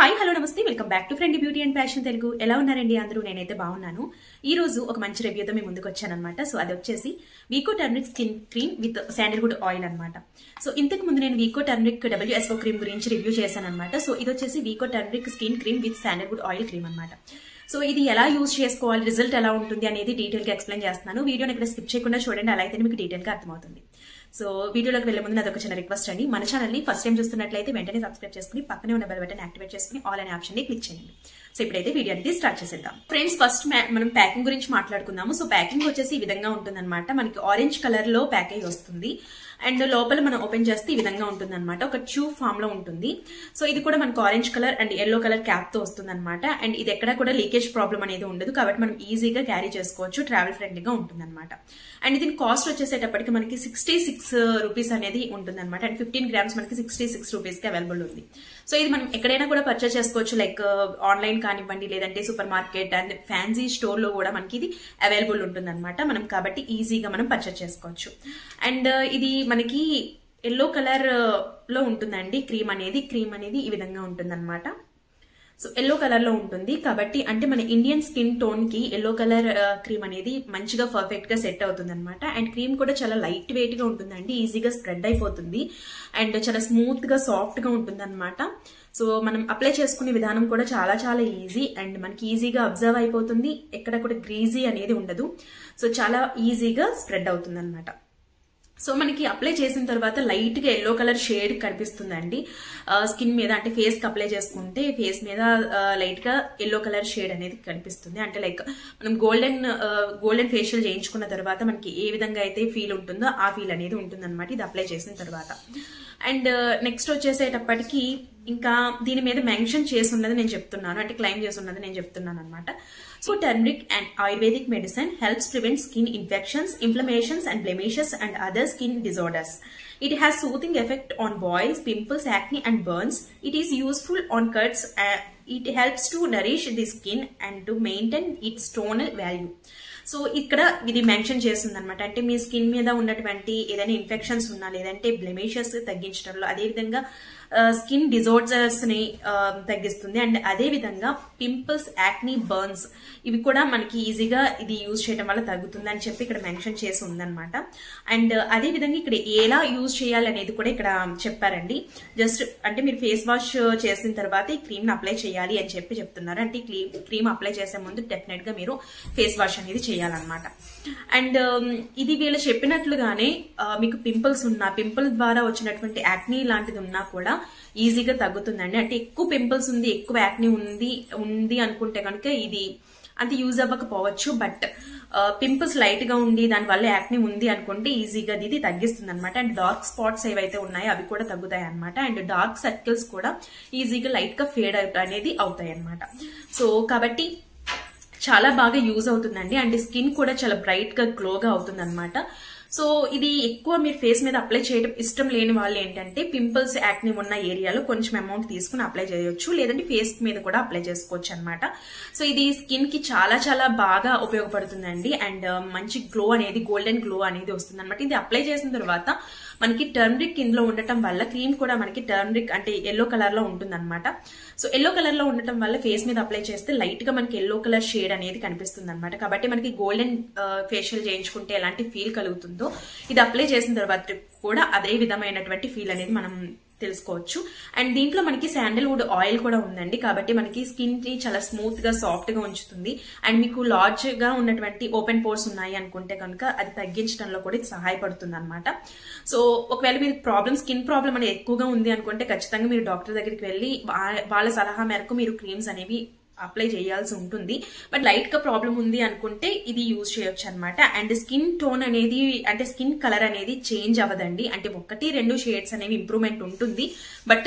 hi hello నమస్తే welcome back to friend beauty and fashion Telugu ఎలా ఉన్నారండి అందరూ నేనైతే బాగున్నాను ఈ రోజు ఒక మంచి రివ్యూతో మీ ముందుకు వచ్చానమాట సో అది వచ్చేసి Vicco turmeric skin cream with sandalwood oil అనమాట సో ఇంతకు ముందు నేను వీకో టర్మరిక్ డబ్ల్యూఎస్ఓ క్రీమ్ గురించి రివ్యూ చేశాను అనమాట సో ఇది వచ్చేసి Vicco turmeric skin cream with sandalwood oil cream అనమాట సో ఇది ఎలా యూజ్ చేసుకోవాలి రిజల్ట్ ఎలా ఉంటుంది అనేది డీటెయిల్గా ఎక్స్ప్లెయిన్ చేస్తున్నాను వీడియోని ఇక్కడ స్కిప్ చేయకుండా చూడండి అలా అయితే మీకు డీటెయిల్గా అర్థమవుతుంది సో వీడియోలోకి వెళ్ళే ముందు నాది ఒక చిన్న రిక్వెస్ట్ అండి మన ఛానల్ని ఫస్ట్ టైం చూస్తున్నట్లయితే వెంటనే సబ్స్క్రైబ్ చేసుకుని పక్కనే ఉన్న బెల్ బటన్ యాక్టివేట్ చేసుకుని ఆల్ అనే ఆప్షన్ ని క్లిక్ చేయండి సో ఇప్పుడైతే వీడియో అనేది స్టార్ట్ చేసేద్దాం ఫ్రెండ్స్ ఫస్ట్ మనం ప్యాకింగ్ గురించి మాట్లాడుకుందాము సో ప్యాకింగ్ వచ్చేసి ఈ విధంగా ఉంటుందన్నమాట మనకి ఆరెంజ్ కలర్ లో ప్యాకేజ్ వస్తుంది అండ్ లోపల మనం ఓపెన్ చేస్తే ఈ విధంగా ఉంటుంది అనమాట ఒక ట్యూబ్ ఫామ్ లో ఉంటుంది సో ఇది కూడా మనకు orange colour and yellow colour cap తో వస్తుంది అనమాట అండ్ ఇది ఎక్కడ కూడా లీకేజ్ ప్రాబ్లం అనేది ఉండదు కాబట్టి మనం ఈజీగా క్యారీ చేసుకోవచ్చు ట్రావెల్ ఫ్రెండ్లీగా ఉంటుంది అనమాట అండ్ దీని కాస్ట్ వచ్చేసేటప్పటికి మనకి సిక్స్టీ సిక్స్ రూపీస్ అనేది ఉంటుంది అనమాట అండ్ ఫిఫ్టీన్ గ్రామ్స్ మనకి సిక్స్టీ సిక్స్ రూపీస్ కి అవైలబుల్ ఉంది సో ఇది మనం ఎక్కడైనా కూడా పర్చేస్ చేసుకోవచ్చు లైక్ ఆన్లైన్ కానివ్వండి లేదంటే supermarket and fancy store లో కూడా మనకి ఇది అవైలబుల్ ఉంటుంది అనమాట మనం కాబట్టి ఈజీగా మనం పర్చేస్ చేసుకోవచ్చు అండ్ ఇది మనకి ఎల్లో కలర్ లో ఉంటుందండి క్రీమ్ అనేది క్రీమ్ అనేది ఈ విధంగా ఉంటుందన్నమాట సో ఎల్లో కలర్ లో ఉంటుంది కాబట్టి అంటే మన ఇండియన్ స్కిన్ టోన్ కి ఎల్లో కలర్ క్రీమ్ అనేది మంచిగా పర్ఫెక్ట్ గా సెట్ అవుతుంది అనమాట అండ్ క్రీమ్ కూడా చాలా లైట్ వెయిట్ గా ఉంటుందండి ఈజీగా స్ప్రెడ్ అయిపోతుంది అండ్ చాలా స్మూత్ గా సాఫ్ట్ గా ఉంటుంది అనమాట సో మనం అప్లై చేసుకునే విధానం కూడా చాలా చాలా ఈజీ అండ్ మనకి ఈజీగా అబ్జర్వ్ అయిపోతుంది ఎక్కడ కూడా గ్రీజీ అనేది ఉండదు సో చాలా ఈజీగా స్ప్రెడ్ అవుతుంది అనమాట సో మనకి అప్లై చేసిన తర్వాత లైట్ గా ఎల్లో కలర్ షేడ్ కనిపిస్తుందండి స్కిన్ మీద అంటే ఫేస్ కి అప్లై చేసుకుంటే ఫేస్ మీద లైట్ గా ఎల్లో కలర్ షేడ్ అనేది కనిపిస్తుంది అంటే లైక్ మనం గోల్డెన్ గోల్డెన్ ఫేషియల్ చేయించుకున్న తర్వాత మనకి ఏ విధంగా అయితే ఫీల్ ఉంటుందో ఆ ఫీల్ అనేది ఉంటుంది అనమాట ఇది అప్లై చేసిన తర్వాత అండ్ నెక్స్ట్ వచ్చేసేటప్పటికి ఇంకా దీని మీద మెన్షన్ చేసి ఉన్నది నేను చెప్తున్నాను అంటే క్లైమ్ చేసి ఉన్నది నేను చెప్తున్నాను అనమాట so turmeric and ayurvedic medicine helps prevent skin infections inflammations and blemishes and other skin disorders it has soothing effect on boils pimples acne and burns it is useful on cuts it helps to nourish the skin and to maintain its tonal value so ఇక్కడ ఇది mention చేస్తుంది అనమాట అంటే మీ skin మీద ఉన్నటువంటి ఏదైనా infections ఉన్నా లేదంటే బ్లెమిషెస్ తగ్గించడంలో అదేవిధంగా స్కిన్ డిజార్డర్స్ ని తగ్గిస్తుంది అండ్ అదే విధంగా పింపుల్స్ యాక్ని బర్న్స్ ఇవి కూడా మనకి ఈజీగా ఇది యూజ్ చేయడం వల్ల తగ్గుతుంది అని చెప్పి ఇక్కడ మెన్షన్ చేసి ఉందన్నమాట అండ్ అదే విధంగా ఇక్కడ ఎలా యూజ్ చేయాలి అనేది కూడా ఇక్కడ చెప్పారండి జస్ట్ అంటే మీరు ఫేస్ వాష్ చేసిన తర్వాత ఈ క్రీమ్ అప్లై చేయాలి అని చెప్పి చెప్తున్నారు అంటే ఈ క్రీమ్ అప్లై చేసే ముందు డెఫినెట్ గా మీరు ఫేస్ వాష్ అనేది చేయాలన్నమాట అండ్ ఇది వీళ్ళు చెప్పినట్లుగానే మీకు పింపుల్స్ ఉన్నా పింపుల్ ద్వారా వచ్చినటువంటి యాక్నీ లాంటిది ఉన్నా కూడా ఈజీగా తగ్గుతుందండి అంటే ఎక్కువ పింపుల్స్ ఉంది ఎక్కువ యాక్నీ ఉంది ఉంది అనుకుంటే కనుక ఇది అంత యూజ్ అవ్వకపోవచ్చు బట్ పింపుల్స్ లైట్ గా ఉండి దాని వల్ల యాక్ని ఉంది అనుకుంటే ఈజీగా ఇది తగ్గిస్తుంది అనమాట అండ్ డార్క్ స్పాట్స్ ఏవైతే ఉన్నాయో అవి కూడా తగ్గుతాయి అనమాట అండ్ డార్క్ సర్కిల్స్ కూడా ఈజీగా లైట్ గా ఫేడ్ అనేది అవుతాయి అనమాట సో కాబట్టి చాలా బాగా యూజ్ అవుతుందండి అండ్ స్కిన్ కూడా చాలా బ్రైట్ గా గ్లోగా అవుతుంది అనమాట సో ఇది ఎక్కువ మీరు ఫేస్ మీద అప్లై చేయడం ఇష్టం లేని వాళ్ళు ఏంటంటే పింపుల్స్ యాక్ని ఉన్న ఏరియాలో కొంచెం అమౌంట్ తీసుకుని అప్లై చేయొచ్చు లేదంటే ఫేస్ మీద కూడా అప్లై చేసుకోవచ్చు అనమాట సో ఇది స్కిన్ కి చాలా చాలా బాగా ఉపయోగపడుతుందండి అండ్ మంచి గ్లో అనేది గోల్డెన్ గ్లో అనేది వస్తుంది అనమాట ఇది అప్లై చేసిన తర్వాత మనకి టర్మరిక్ ఇందులో ఉండటం వల్ల క్రీమ్ కూడా మనకి టర్మరిక్ అంటే ఎల్లో కలర్ లో ఉంటుంది అనమాట సో ఎల్లో కలర్ లో ఉండటం వల్ల ఫేస్ మీద అప్లై చేస్తే లైట్ గా మనకి ఎల్లో కలర్ షేడ్ అనేది కనిపిస్తుంది అనమాట కాబట్టి మనకి గోల్డెన్ ఫేషియల్ చేయించుకుంటే ఎలాంటి ఫీల్ కలుగుతుందో ఇది అప్లై చేసిన తర్వాత కూడా అదే విధమైనటువంటి ఫీల్ అనేది మనం తెలుసుకోవచ్చు అండ్ దీంట్లో మనకి శాండల్వుడ్ ఆయిల్ కూడా ఉందండి కాబట్టి మనకి స్కిన్ ని చాలా స్మూత్ గా సాఫ్ట్ గా ఉంచుతుంది అండ్ మీకు లార్జ్ గా ఉన్నటువంటి ఓపెన్ పోర్స్ ఉన్నాయి అనుకుంటే కనుక అది తగ్గించడంలో కూడా ఇది సహాయపడుతుంది అనమాట సో ఒకవేళ మీరు ప్రాబ్లమ్ స్కిన్ ప్రాబ్లమ్ అనేది ఎక్కువగా ఉంది అనుకుంటే ఖచ్చితంగా మీరు డాక్టర్ దగ్గరికి వెళ్ళి వాళ్ళ సలహా మేరకు మీరు క్రీమ్స్ అనేవి అప్లై చేయాల్సి ఉంటుంది బట్ లైట్ గా ప్రాబ్లం ఉంది అనుకుంటే ఇది యూజ్ చేయొచ్చు అనమాట అండ్ స్కిన్ టోన్ అనేది అంటే స్కిన్ కలర్ అనేది చేంజ్ అవ్వదండి అంటే ఒకటి రెండు షేడ్స్ అనేవి ఇంప్రూవ్మెంట్ ఉంటుంది బట్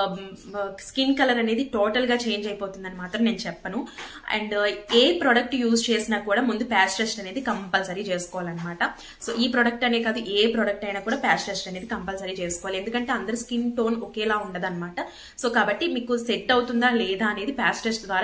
స్కిన్ కలర్ అనేది టోటల్ గా చేంజ్ అయిపోతుంది అని మాత్రం నేను చెప్పను అండ్ ఏ ప్రొడక్ట్ యూజ్ చేసినా కూడా ముందు ప్యాచ్ టెస్ట్ అనేది కంపల్సరీ చేసుకోవాలన్నమాట సో ఈ ప్రొడక్ట్ అనే కాదు ఏ ప్రొడక్ట్ అయినా కూడా ప్యాచ్ టెస్ట్ అనేది కంపల్సరీ చేసుకోవాలి ఎందుకంటే అందరి స్కిన్ టోన్ ఒకేలా ఉండదు సో కాబట్టి మీకు సెట్ అవుతుందా లేదా అనేది ప్యాచ్ టెస్ట్ ద్వారా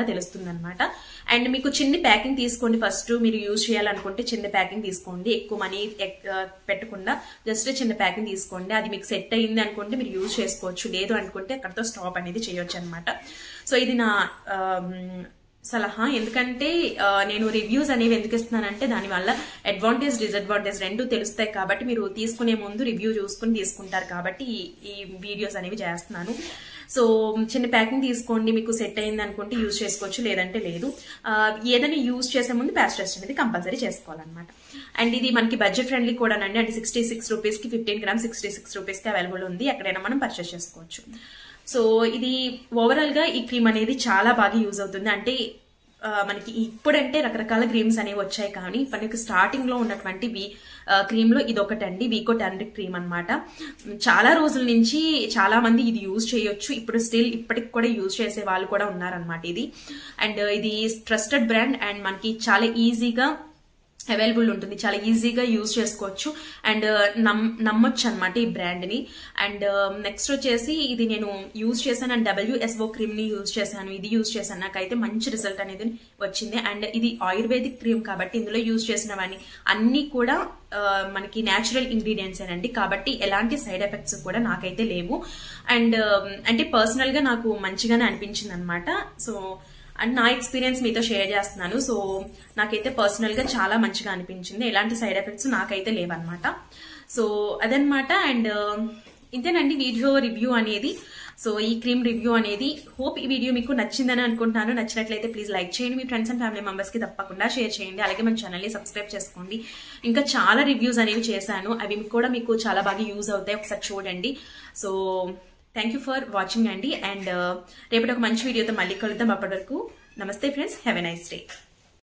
తెలుస్తుంది అనమాట అండ్ మీకు చిన్న ప్యాకింగ్ తీసుకోండి ఫస్ట్ మీరు యూజ్ చేయాలనుకుంటే చిన్న ప్యాకింగ్ తీసుకోండి ఎక్కువ మనీ పెట్టకుండా జస్ట్ చిన్న ప్యాకింగ్ తీసుకోండి అది మీకు సెట్ అయింది అనుకుంటే మీరు యూజ్ చేసుకోవచ్చు లేదు అనుకుంటే అక్కడతో స్టాప్ అనేది చేయొచ్చు అనమాట సో ఇది నా ఆమ్, సలహా ఎందుకంటే ఆ, నేను రివ్యూస్ అనేవి ఎందుకు ఇస్తున్నానంటే దానివల్ల అడ్వాంటేజ్ డిసడ్వాంటేజ్ రెండు తెలుస్తాయి కాబట్టి మీరు తీసుకునే ముందు రివ్యూ చూసుకుని తీసుకుంటారు కాబట్టి ఈ- ఈ వీడియోస్ అనేవి చేస్తున్నాను సో చిన్న ప్యాకింగ్ తీసుకోండి మీకు సెట్ అయింది అనుకుంటే యూజ్ చేసుకోవచ్చు లేదంటే లేదు ఆ, ఏదైనా యూజ్ చేసే ముందు ప్యాచ్ టెస్ట్ అనేది కంపల్సరీ చేసుకోవాలన్నమాట అండ్ ఇది మనకి బడ్జెట్ ఫ్రెండ్లీ కూడా అండి అంటే సిక్స్టీ సిక్స్ రూపీస్ కి fifteen gram sixty six rupees కి అవైలబుల్ ఉంది ఎక్కడైనా మనం పర్చేస్ చేసుకోవచ్చు సో ఇది ఓవరాల్ గా ఈ క్రీమ్ అనేది చాలా బాగా యూజ్ అవుతుంది అంటే ఆ, మనకి ఇప్పుడంటే రకరకాల క్రీమ్స్ అనేవి వచ్చాయి కానీ మనకి స్టార్టింగ్ లో ఉన్నటువంటి వి క్రీమ్ లో ఇది ఒకటండి వీకో టర్మరిక్ క్రీమ్ అన్నమాట చాలా రోజుల నుంచి చాలా మంది ఇది యూజ్ చేయొచ్చు ఇప్పుడు స్టిల్ ఇప్పటికి కూడా యూజ్ చేసే వాళ్ళు కూడా ఉన్నారనమాట ఇది అండ్ ఇది ట్రస్టెడ్ బ్రాండ్ అండ్ మనకి చాలా ఈజీగా అవైలబుల్ ఉంటుంది చాలా ఈజీగా యూజ్ చేసుకోవచ్చు అండ్ నమ్ నమ్మొచ్చు అనమాట ఈ బ్రాండ్ ని అండ్ నెక్స్ట్ వచ్చేసి ఇది నేను యూజ్ చేశాను అండ్ డబ్ల్యూఎస్ఓ క్రీమ్ ని యూజ్ చేశాను ఇది యూజ్ చేశాను నాకైతే మంచి రిజల్ట్ అనేది వచ్చింది అండ్ ఇది ఆయుర్వేదిక్ క్రీమ్ కాబట్టి ఇందులో యూజ్ చేసినవన్నీ అన్ని కూడా ఆ, మనకి న్యాచురల్ ఇంగ్రీడియంట్స్ అండి కాబట్టి ఎలాంటి సైడ్ ఎఫెక్ట్స్ కూడా నాకైతే లేవు అండ్ అంటే పర్సనల్ గా నాకు మంచిగానే అనిపించింది అనమాట సో అండ్ నా ఎక్స్పీరియన్స్ మీతో షేర్ చేస్తున్నాను సో నాకైతే పర్సనల్ గా చాలా మంచిగా అనిపించింది ఎలాంటి సైడ్ ఎఫెక్ట్స్ నాకైతే లేవన్నమాట సో అదనమాట అండ్ ఇంతేనండి వీడియో రివ్యూ అనేది సో ఈ క్రీమ్ రివ్యూ అనేది హోప్ ఈ వీడియో మీకు నచ్చిందని అనుకుంటున్నాను నచ్చినట్లయితే ప్లీజ్ లైక్ చేయండి మీ ఫ్రెండ్స్ అండ్ ఫ్యామిలీ మెంబర్స్ కి తప్పకుండా షేర్ చేయండి అలాగే మన ఛానల్ ని సబ్స్క్రైబ్ చేసుకోండి ఇంకా చాలా రివ్యూస్ అనేవి చేశాను అవి కూడా మీకు చాలా బాగా యూజ్ అవుతాయి ఒకసారి చూడండి so thank you for watching అండి అండ్ రేపటి ఒక మంచి వీడియోతో మళ్ళీ కలుద్దాం అప్పటి వరకు నమస్తే friends have a nice day